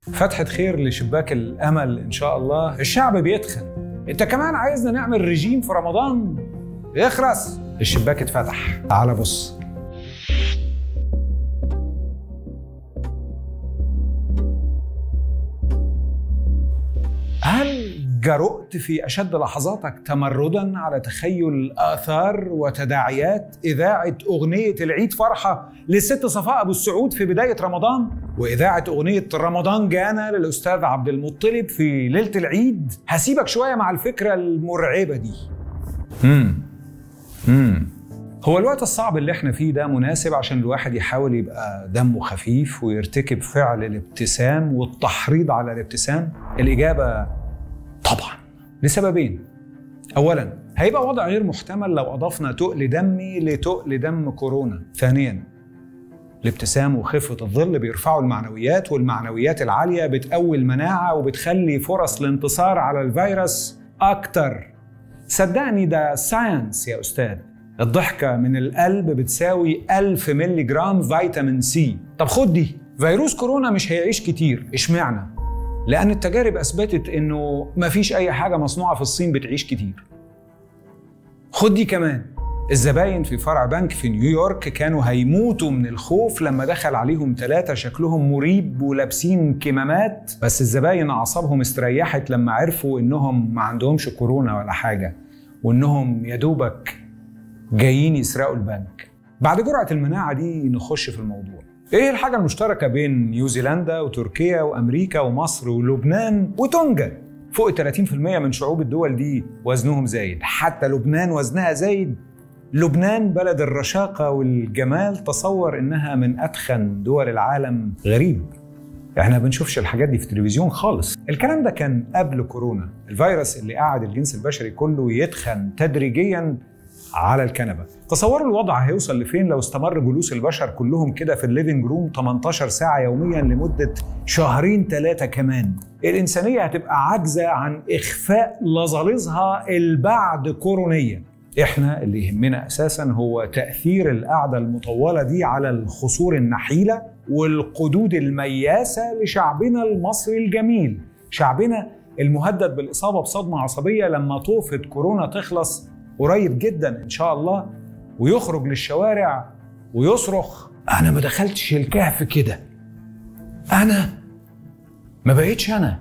فتحة خير لشباك الأمل إن شاء الله الشعب بيتخن أنت كمان عايزنا نعمل رجيم في رمضان اخرس الشباك اتفتح تعال بص هل جرؤت في أشد لحظاتك تمردا على تخيل آثار وتداعيات إذاعة أغنية العيد فرحة للست صفاء أبو السعود في بداية رمضان وإذاعة أغنية رمضان جانا للأستاذ عبد المطلب في ليلة العيد هسيبك شوية مع الفكرة المرعبة دي مم. مم. هو الوقت الصعب اللي احنا فيه ده مناسب عشان الواحد يحاول يبقى دمه خفيف ويرتكب فعل الابتسام والتحريض على الابتسام الإجابة طبعا لسببين اولا هيبقى وضع غير محتمل لو اضفنا تقل دمي لتقل دم كورونا ثانيا الابتسام وخفة الظل بيرفعوا المعنويات والمعنويات العالية بتقوي المناعة وبتخلي فرص الانتصار على الفيروس أكتر صدقني ده ساينس يا أستاذ الضحكة من القلب بتساوي 1000 ملي جرام فيتامين سي طب خد دي فيروس كورونا مش هيعيش كتير اشمعنى لأن التجارب أثبتت إنه مفيش أي حاجة مصنوعة في الصين بتعيش كتير. خد دي كمان الزباين في فرع بنك في نيويورك كانوا هيموتوا من الخوف لما دخل عليهم ثلاثة شكلهم مريب ولابسين كمامات بس الزباين أعصابهم استريحت لما عرفوا إنهم ما عندهمش كورونا ولا حاجة وإنهم يا دوبك جايين يسرقوا البنك. بعد جرعة المناعة دي نخش في الموضوع. ايه الحاجة المشتركة بين نيوزيلندا وتركيا وامريكا ومصر ولبنان وتونجا؟ فوق 30% من شعوب الدول دي وزنهم زايد، حتى لبنان وزنها زايد. لبنان بلد الرشاقة والجمال تصور انها من اتخن دول العالم غريب. احنا بنشوفش الحاجات دي في التلفزيون خالص. الكلام ده كان قبل كورونا، الفيروس اللي قعد الجنس البشري كله يتخن تدريجيا على الكنبه تصوروا الوضع هيوصل لفين لو استمر جلوس البشر كلهم كده في الليفينج روم 18 ساعه يوميا لمده شهرين ثلاثه كمان الانسانيه هتبقى عاجزه عن اخفاء لظالظها البعد كورونيه احنا اللي يهمنا اساسا هو تاثير القعده المطوله دي على الخصور النحيله والقدود المياسه لشعبنا المصري الجميل شعبنا المهدد بالاصابه بصدمه عصبيه لما طوفه كورونا تخلص قريب جدا ان شاء الله ويخرج للشوارع ويصرخ انا ما دخلتش الكهف كده انا ما بقيتش انا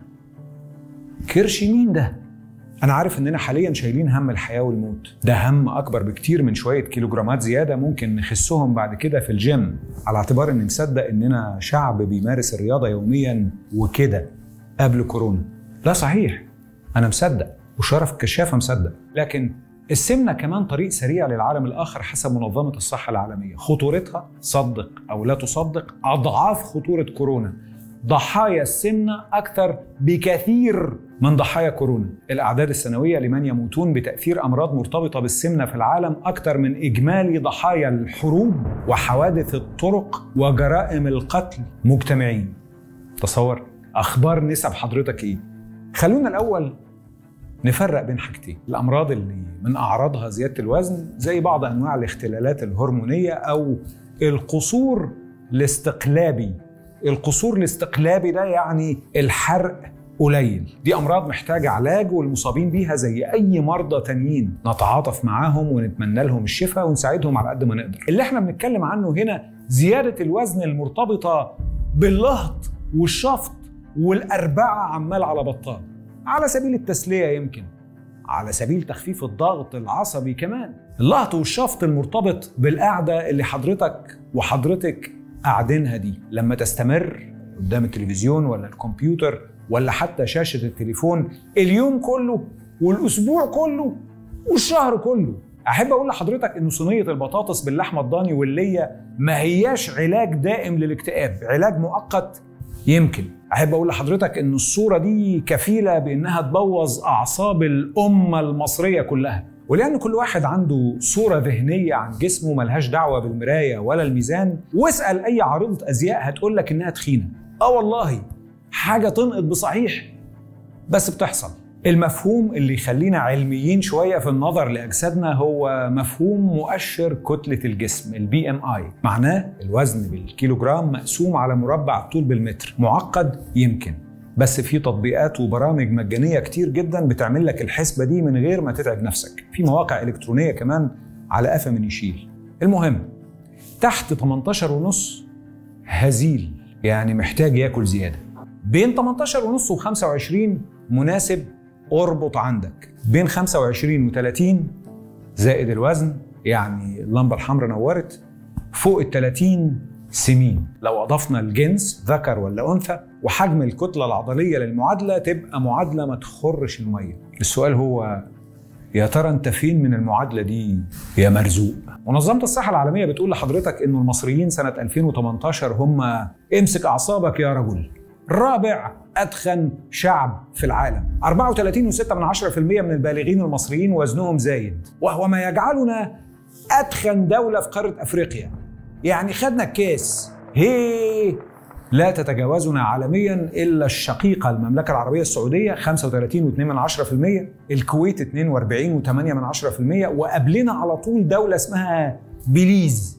كرش مين ده انا عارف اننا حاليا شايلين هم الحياه والموت ده هم اكبر بكتير من شويه كيلوجرامات زياده ممكن نخسهم بعد كده في الجيم على اعتبار ان نصدق اننا شعب بيمارس الرياضه يوميا وكده قبل كورونا لا صحيح انا مصدق وشرف الكشافه مصدق لكن السمنة كمان طريق سريع للعالم الآخر حسب منظمة الصحة العالمية خطورتها صدق أو لا تصدق أضعاف خطورة كورونا ضحايا السمنة أكثر بكثير من ضحايا كورونا الأعداد السنوية لمن يموتون بتأثير أمراض مرتبطة بالسمنة في العالم أكثر من إجمالي ضحايا الحروب وحوادث الطرق وجرائم القتل مجتمعين تصور أخبار نسب حضرتك إيه خلونا الأول نفرق بين حاجتين الامراض اللي من اعراضها زياده الوزن زي بعض انواع الاختلالات الهرمونيه او القصور الاستقلابي القصور الاستقلابي ده يعني الحرق قليل دي امراض محتاجه علاج والمصابين بيها زي اي مرضى تانيين نتعاطف معاهم ونتمنى لهم الشفاء ونساعدهم على قد ما نقدر اللي احنا بنتكلم عنه هنا زياده الوزن المرتبطه باللهط والشفط والاربعه عمال على بطال على سبيل التسلية يمكن على سبيل تخفيف الضغط العصبي كمان اللهط والشفط المرتبط بالقعدة اللي حضرتك وحضرتك قاعدينها دي لما تستمر قدام التلفزيون ولا الكمبيوتر ولا حتى شاشة التليفون اليوم كله والأسبوع كله والشهر كله أحب أقول لحضرتك إن صينية البطاطس باللحمة الضاني واللية ما هياش علاج دائم للاكتئاب علاج مؤقت يمكن احب اقول لحضرتك ان الصوره دي كفيله بانها تبوظ اعصاب الامه المصريه كلها ولان كل واحد عنده صوره ذهنيه عن جسمه ملهاش دعوه بالمرايه ولا الميزان واسال اي عارضه ازياء هتقول لك انها تخينه اه والله حاجه تنقض بصحيح بس بتحصل المفهوم اللي يخلينا علميين شويه في النظر لاجسادنا هو مفهوم مؤشر كتله الجسم البي ام اي معناه الوزن بالكيلوغرام مقسوم على مربع الطول بالمتر معقد يمكن بس في تطبيقات وبرامج مجانيه كتير جدا بتعمل لك الحسبه دي من غير ما تتعب نفسك في مواقع الكترونيه كمان على قفا من يشيل المهم تحت 18 ونص هزيل يعني محتاج ياكل زياده بين 18 ونص و25 مناسب اربط عندك بين 25 و30 زائد الوزن يعني اللمبه الحمراء نورت فوق ال 30 سمين لو اضفنا الجنس ذكر ولا انثى وحجم الكتله العضليه للمعادله تبقى معادله ما تخرش الميه السؤال هو يا ترى انت فين من المعادله دي يا مرزوق منظمه الصحه العالميه بتقول لحضرتك انه المصريين سنه 2018 هم امسك اعصابك يا رجل رابع أدخن شعب في العالم 34.6% من البالغين المصريين وزنهم زايد وهو ما يجعلنا أدخن دولة في قارة أفريقيا يعني خدنا الكاس هي لا تتجاوزنا عالميا الا الشقيقه المملكه العربيه السعوديه 35.2% الكويت 42.8% وقبلنا على طول دوله اسمها بيليز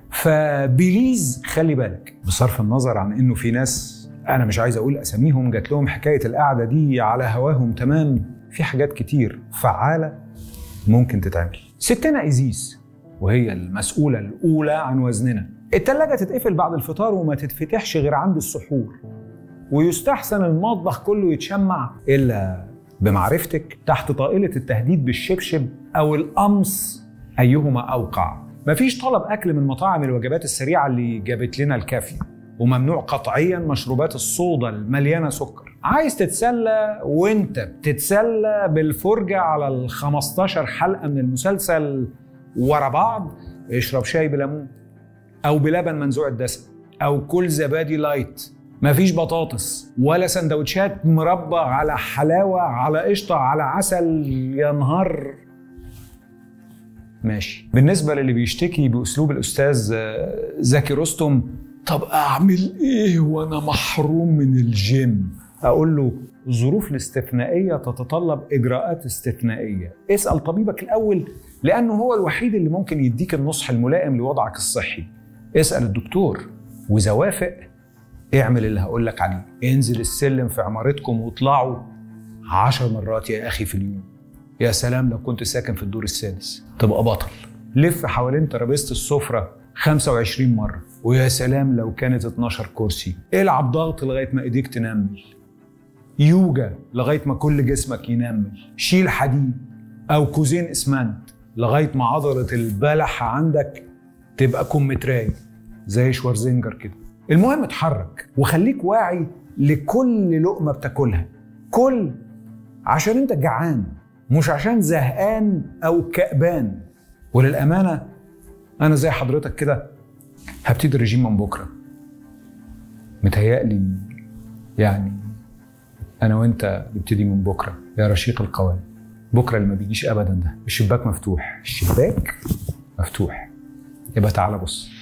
فبيليز خلي بالك بصرف النظر عن انه في ناس انا مش عايز اقول اساميهم جات لهم حكايه القعده دي على هواهم تمام في حاجات كتير فعاله ممكن تتعمل ستنا ايزيس وهي المسؤوله الاولى عن وزننا التلاجة تتقفل بعد الفطار وما تتفتحش غير عند السحور ويستحسن المطبخ كله يتشمع الا بمعرفتك تحت طائله التهديد بالشبشب او القمص ايهما اوقع مفيش طلب اكل من مطاعم الوجبات السريعه اللي جابت لنا الكافيه وممنوع قطعيا مشروبات الصودا المليانه سكر عايز تتسلى وانت بتتسلى بالفرجه على ال 15 حلقه من المسلسل ورا بعض اشرب شاي بليمون او بلبن منزوع الدسم او كل زبادي لايت مفيش بطاطس ولا سندوتشات مربى على حلاوه على قشطه على عسل يا نهار ماشي بالنسبه للي بيشتكي باسلوب الاستاذ زكي رستم طب اعمل ايه وانا محروم من الجيم اقول له الظروف الاستثنائيه تتطلب اجراءات استثنائيه اسال طبيبك الاول لانه هو الوحيد اللي ممكن يديك النصح الملائم لوضعك الصحي اسال الدكتور واذا وافق اعمل اللي هقول لك عليه انزل السلم في عمارتكم واطلعوا عشر مرات يا اخي في اليوم يا سلام لو كنت ساكن في الدور السادس تبقى بطل لف حوالين ترابيزه السفره 25 مرة ويا سلام لو كانت 12 كرسي العب ضغط لغاية ما ايديك تنمل يوجا لغاية ما كل جسمك ينمل شيل حديد أو كوزين إسمنت لغاية ما عضلة البلح عندك تبقى كمتراي زي شوارزنجر كده المهم اتحرك وخليك واعي لكل لقمة بتاكلها كل عشان انت جعان مش عشان زهقان أو كأبان وللأمانة انا زي حضرتك كده هبتدي الرجيم من بكره متهيألي يعني انا وانت نبتدي من بكره يا رشيق القوام بكره اللي ما بيجيش ابدا ده الشباك مفتوح الشباك مفتوح يبقى تعالى بص